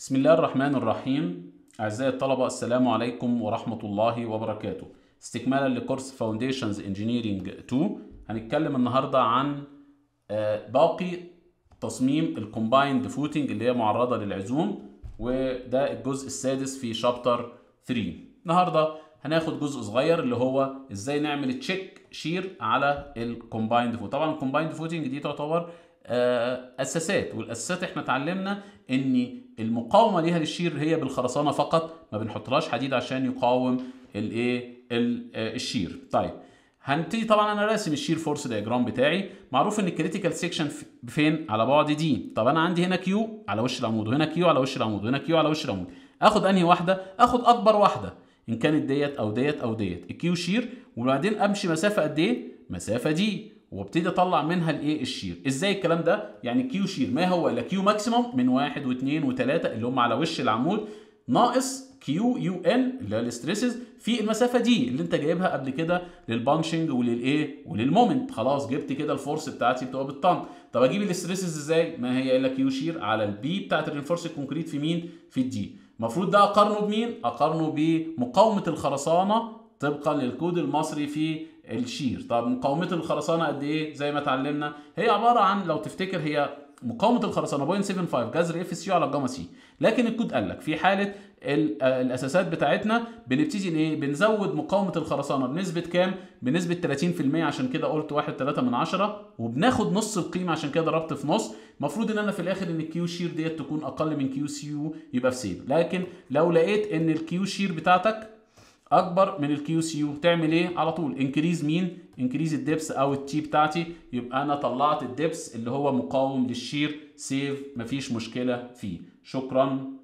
بسم الله الرحمن الرحيم أعزائي الطلبة السلام عليكم ورحمة الله وبركاته استكمالا لكورس Foundations Engineering 2 هنتكلم النهاردة عن آه، باقي تصميم الكومبايند فوتنج اللي هي معرضة للعزوم وده الجزء السادس في شابتر 3 النهاردة هناخد جزء صغير اللي هو ازاي نعمل تشيك شير على الكومبايند فوت طبعا الكومبايند فوتنج دي تعتبر آه، اساسات والاساسات احنا اتعلمنا ان المقاومه ليها للشير هي بالخرسانه فقط ما بنحطلهاش حديد عشان يقاوم الايه ال- آه، الشير طيب هنبتدي طبعا انا راسم الشير فورس دياجرام بتاعي معروف ان الكريتيكال سيكشن فين على بعد دي طب انا عندي هنا كيو على وش العمود وهنا كيو على وش العمود وهنا كيو على وش العمود اخد انهي واحده اخد اكبر واحده ان كانت ديت او ديت او ديت الكيو شير وبعدين امشي مسافه قد ايه مسافه دي وابتدي اطلع منها الايه الشير ازاي الكلام ده يعني كيو شير ما هو الا كيو ماكسيموم من واحد واثنين وثلاثه اللي هم على وش العمود ناقص كيو يو ان اللي هي الاستريسز في المسافه دي اللي انت جايبها قبل كده للبانشنج وللايه وللمومنت خلاص جبت كده الفورس بتاعتي بتبقى بالطن طب اجيب الاستريسز ازاي ما هي الا كيو شير على البي بتاعت الرينفورس الكونكريت في مين في الدي المفروض ده اقارنه بمين اقارنه بمقاومه الخرسانه طبقا للكود المصري في الشير طب مقاومه الخرسانه قد ايه زي ما اتعلمنا هي عباره عن لو تفتكر هي مقاومه الخرسانه 0.75 جذر اف سي على الجاما سي لكن الكود قال لك في حاله ال- آه، الاساسات بتاعتنا بنبتدي ان ايه بنزود مقاومه الخرسانه بنسبه كام بنسبه 30% عشان كده قلت 1.3 من عشرة وبناخد نص القيمه عشان كده ضربت في نص المفروض ان انا في الاخر ان الكيو شير ديت تكون اقل من كيو سي يو يبقى في سيف لكن لو لقيت ان الكيو شير بتاعتك اكبر من الكيو سي يو تعمل ايه على طول انكريز مين انكريز الدبس او التي بتاعتي يبقى انا طلعت الدبس اللي هو مقاوم للشير سيف مفيش مشكله فيه شكرا